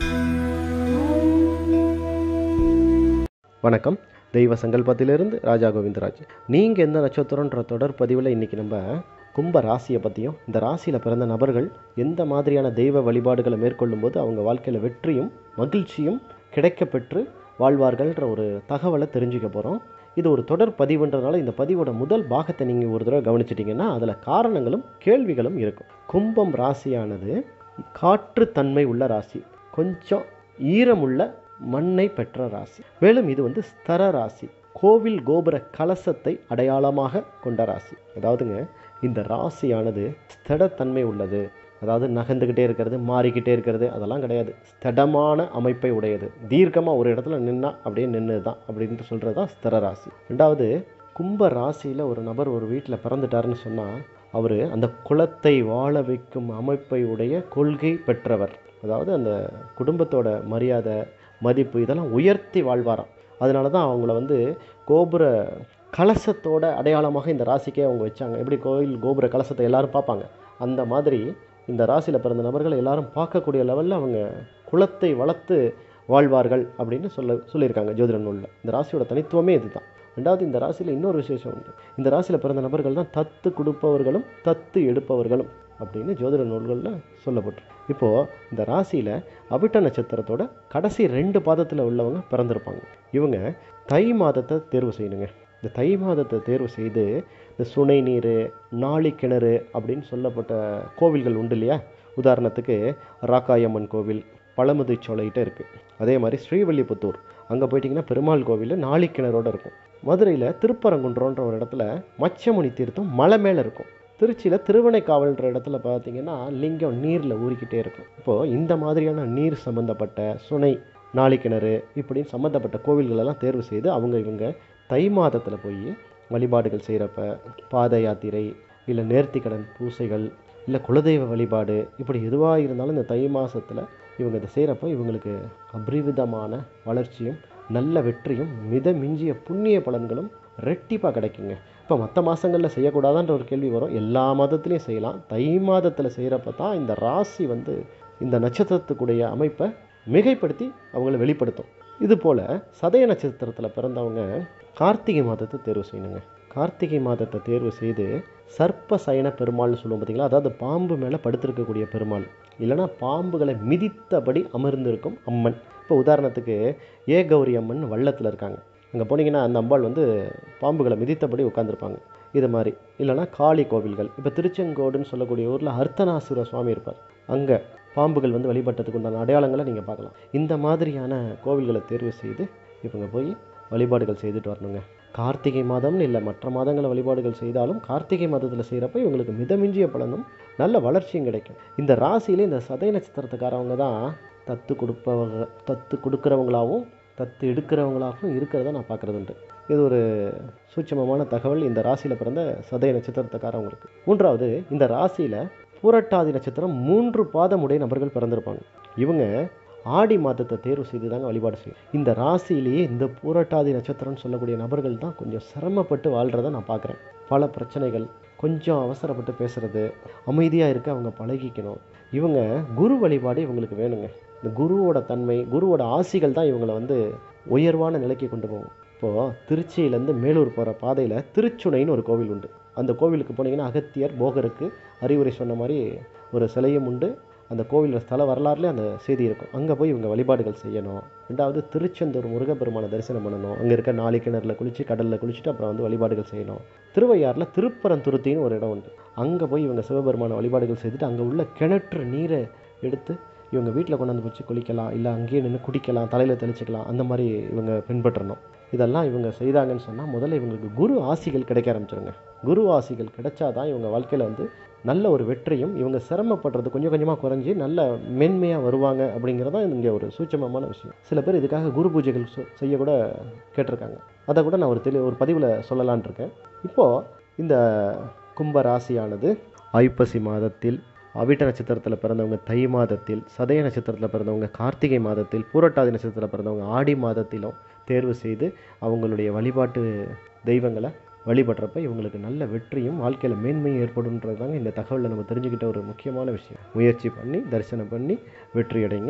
வணக்கம் தெய்வ சங்கல்பத்திலிருந்து ராஜா கோவிந்தராஜ் நீங்கள் எந்த நட்சத்திரன்ற தொடர் பதிவில் இன்றைக்கி நம்ம கும்ப ராசியை பற்றியும் இந்த ராசியில் பிறந்த நபர்கள் எந்த மாதிரியான தெய்வ வழிபாடுகளை மேற்கொள்ளும்போது அவங்க வாழ்க்கையில் வெற்றியும் மகிழ்ச்சியும் கிடைக்கப்பெற்று வாழ்வார்கள்ன்ற ஒரு தகவலை தெரிஞ்சுக்க போகிறோம் இது ஒரு தொடர் பதிவுன்றதுனால இந்த பதிவோட முதல் பாகத்தை நீங்கள் ஒரு தடவை கவனிச்சிட்டிங்கன்னா அதில் காரணங்களும் கேள்விகளும் இருக்கும் கும்பம் ராசியானது காற்றுத்தன்மை உள்ள ராசி கொஞ்சம் ஈரமுள்ள மண்ணை பெற்ற ராசி மேலும் இது வந்து ஸ்தர ராசி கோவில் கோபுர கலசத்தை அடையாளமாக கொண்ட ராசி அதாவதுங்க இந்த ராசியானது ஸ்தடத்தன்மை உள்ளது அதாவது நகர்ந்துக்கிட்டே இருக்கிறது மாறிக்கிட்டே இருக்கிறது அதெல்லாம் கிடையாது ஸ்தடமான அமைப்பை உடையது தீர்க்கமாக ஒரு இடத்துல நின்னா அப்படியே நின்று தான் அப்படின்ட்டு சொல்கிறது தான் ஸ்திர ராசி ரெண்டாவது கும்ப ராசியில் ஒரு நபர் ஒரு வீட்டில் பிறந்துட்டாருன்னு சொன்னால் அவர் அந்த குலத்தை வாழ வைக்கும் அமைப்பை உடைய கொள்கை பெற்றவர் அதாவது அந்த குடும்பத்தோட மரியாதை மதிப்பு இதெல்லாம் உயர்த்தி வாழ்வாராம் அதனால தான் அவங்கள வந்து கோபுர கலசத்தோட அடையாளமாக இந்த ராசிக்கே அவங்க வச்சாங்க எப்படி கோயில் கோபுர கலசத்தை எல்லாரும் பார்ப்பாங்க அந்த மாதிரி இந்த ராசியில் பிறந்த நபர்கள் எல்லாரும் பார்க்கக்கூடிய லெவலில் அவங்க குலத்தை வளர்த்து வாழ்வார்கள் அப்படின்னு சொல்ல சொல்லியிருக்காங்க ஜோதிட நூலில் இந்த ராசியோட தனித்துவமே இதுதான் ரெண்டாவது இந்த ராசியில் இன்னொரு விசேஷம் உண்டு இந்த ராசியில் பிறந்த நபர்கள் தான் தத்து கொடுப்பவர்களும் தத்து எடுப்பவர்களும் அப்படின்னு ஜோதிட நூல்களில் சொல்லப்பட்டு இப்போது இந்த ராசியில் அவிட்ட நட்சத்திரத்தோட கடைசி ரெண்டு பாதத்தில் உள்ளவங்க பிறந்திருப்பாங்க இவங்க தை மாதத்தை தேர்வு செய்யணுங்க இந்த தை மாதத்தை தேர்வு செய்து இந்த சுனை நீர் நாளி கிணறு அப்படின்னு சொல்லப்பட்ட கோவில்கள் உண்டு இல்லையா உதாரணத்துக்கு ராக்காயம்மன் கோவில் பழமுதிர்ச்சோலைகிட்ட இருக்குது அதே மாதிரி ஸ்ரீவல்லிபுத்தூர் அங்கே போயிட்டிங்கன்னா பெருமாள் கோவில் நாளி கிணறோடு இருக்கும் மதுரையில் திருப்பரங்குன்றோன்ற ஒரு இடத்துல மச்சமுனி தீர்த்தம் மலை மேலே இருக்கும் திருச்சியில் திருவனைக்காவல்ன்ற இடத்துல பார்த்தீங்கன்னா லிங்கம் நீரில் ஊறிக்கிட்டே இருக்கும் இப்போது இந்த மாதிரியான நீர் சம்மந்தப்பட்ட சுனை நாளிக்கிணறு இப்படின்னு சம்மந்தப்பட்ட கோவில்களெல்லாம் தேர்வு செய்து அவங்க இவங்க தை மாதத்தில் போய் வழிபாடுகள் செய்கிறப்ப பாத யாத்திரை இல்லை நேர்த்திக்கடன் பூசைகள் இல்லை குலதெய்வ வழிபாடு இப்படி எதுவாக இருந்தாலும் இந்த தை மாதத்தில் இவங்க இதை செய்கிறப்ப இவங்களுக்கு அபரிவிதமான வளர்ச்சியும் நல்ல வெற்றியும் மித மிஞ்சிய புண்ணிய பலன்களும் ரெட்டிப்பாக கிடைக்குங்க இப்போ மற்ற மாதங்களில் செய்யக்கூடாதான்ற ஒரு கேள்வி வரும் எல்லா மாதத்துலேயும் செய்யலாம் தை மாதத்தில் செய்கிறப்ப தான் இந்த ராசி வந்து இந்த நட்சத்திரத்துக்குடைய அமைப்பை மிகைப்படுத்தி அவங்கள வெளிப்படுத்தும் இது போல் சதய நட்சத்திரத்தில் பிறந்தவங்க கார்த்திகை மாதத்தை தேர்வு செய்யணுங்க கார்த்திகை மாதத்தை தேர்வு செய்து சர்ப்ப சயன பெருமாள்னு சொல்லுவோம் பார்த்தீங்களா அதாவது பாம்பு மேலே படுத்திருக்கக்கூடிய பெருமாள் இல்லைனா பாம்புகளை மிதித்தபடி அமர்ந்திருக்கும் அம்மன் இப்போ உதாரணத்துக்கு ஏ கௌரி அம்மன் வள்ளத்தில் இருக்காங்க அங்கே போனீங்கன்னா அந்த அம்பாள் வந்து பாம்புகளை மிதித்தபடி உட்காந்துருப்பாங்க இது மாதிரி இல்லைனா காளி கோவில்கள் இப்போ திருச்செங்கோடுன்னு சொல்லக்கூடிய ஊரில் அர்த்தநாசுர சுவாமி இருப்பார் அங்கே பாம்புகள் வந்து வழிபட்டதுக்கு உண்டான அடையாளங்களை நீங்கள் பார்க்கலாம் இந்த மாதிரியான கோவில்களை தேர்வு செய்து இவங்க போய் வழிபாடுகள் செய்துட்டு வரணுங்க கார்த்திகை மாதம்னு இல்லை மற்ற மாதங்களை வழிபாடுகள் செய்தாலும் கார்த்திகை மாதத்தில் செய்கிறப்ப இவங்களுக்கு மிதமிஞ்சிய பலனும் நல்ல வளர்ச்சியும் கிடைக்கும் இந்த ராசியிலே இந்த சதய நட்சத்திரத்துக்காரவங்க தான் தத்து கொடுப்பவங்க தத்து கொடுக்குறவங்களாகவும் தத்து எடுக்கிறவங்களாகவும் இருக்கிறத நான் பார்க்குறது உண்டு இது ஒரு சூட்சமமான தகவல் இந்த ராசியில் பிறந்த சதய நட்சத்திரத்துக்காரவங்களுக்கு மூன்றாவது இந்த ராசியில் பூரட்டாதி நட்சத்திரம் மூன்று பாதமுடைய நபர்கள் பிறந்திருப்பாங்க இவங்க ஆடி மாதத்தை தேர்வு செய்து தாங்க வழிபாடு செய்யும் இந்த ராசியிலேயே இந்த பூரட்டாதி நட்சத்திரம்னு சொல்லக்கூடிய நபர்கள் தான் கொஞ்சம் சிரமப்பட்டு வாழ்கிறத நான் பார்க்குறேன் பல பிரச்சனைகள் கொஞ்சம் அவசரப்பட்டு பேசுகிறது அமைதியாக இருக்க அவங்க பழகிக்கணும் இவங்க குரு வழிபாடு இவங்களுக்கு வேணுங்க இந்த குருவோட தன்மை குருவோட ஆசிகள் தான் இவங்களை வந்து உயர்வான நிலைக்கு கொண்டு போகும் இப்போது திருச்சியிலேருந்து மேலூர் போகிற பாதையில் திருச்சுனைன்னு ஒரு கோவில் உண்டு அந்த கோவிலுக்கு போனீங்கன்னா அகத்தியர் போகருக்கு அறிவுரை சொன்ன மாதிரி ஒரு சிலையும் உண்டு அந்த கோவில் ஸ்தல வரலாறுலேயே அந்த செய்தி இருக்கும் அங்கே போய் இவங்க வழிபாடுகள் செய்யணும் ரெண்டாவது திருச்செந்தூர் முருகப்பெருமானை தரிசனம் பண்ணணும் அங்கே இருக்க நாளை கிணறுல குளித்து கடலில் குளிச்சுட்டு அப்புறம் வந்து வழிபாடுகள் செய்யணும் திருவையாறில் திருப்பரந்துருத்தின்னு ஒரு இடம் உண்டு அங்கே போய் இவங்க சிவபெருமான வழிபாடுகள் செய்துட்டு அங்கே உள்ள கிணற்று நீரை எடுத்து இவங்க வீட்டில் கொண்டாந்து வச்சு குளிக்கலாம் இல்லை அங்கேயே நின்று குடிக்கலாம் தலையில் தெளிச்சுக்கலாம் அந்த மாதிரி இவங்க பின்பற்றணும் இதெல்லாம் இவங்க செய்தாங்கன்னு சொன்னால் முதல்ல இவங்களுக்கு குரு ஆசிகள் கிடைக்க ஆரம்பிச்சிருங்க குரு ஆசிகள் கிடைச்சாதான் இவங்க வாழ்க்கையில் வந்து நல்ல ஒரு வெற்றியும் இவங்க சிரமப்படுறது கொஞ்சம் கொஞ்சமாக குறைஞ்சி நல்ல மென்மையாக வருவாங்க அப்படிங்கிறது தான் இங்கே ஒரு சூட்சமமான விஷயம் சில பேர் இதுக்காக குரு பூஜைகள் சொ- செய்ய கூட கேட்டிருக்காங்க அதை கூட நான் ஒரு தெளி ஒரு பதிவில் சொல்லலான் இருக்கேன் இப்போது இந்த கும்ப ராசியானது ஐப்பசி மாதத்தில் அவிட்ட நட்சத்திரத்தில் பிறந்தவங்க தை மாதத்தில் சதய நட்சத்திரத்தில் பிறந்தவங்க கார்த்திகை மாதத்தில் பூரட்டாதி நட்சத்திரத்தில் பிறந்தவங்க ஆடி மாதத்திலும் தேர்வு செய்து அவங்களுடைய வழிபாட்டு தெய்வங்களை வழிபடுறப்ப இவங்களுக்கு நல்ல வெற்றியும் வாழ்க்கையில் மேன்மையும் ஏற்படுன்றது தாங்க இந்த தகவலில் நம்ம தெரிஞ்சுக்கிட்ட ஒரு முக்கியமான விஷயம் முயற்சி பண்ணி தரிசனம் பண்ணி வெற்றி அடைங்க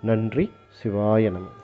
நன்றி சிவாய நம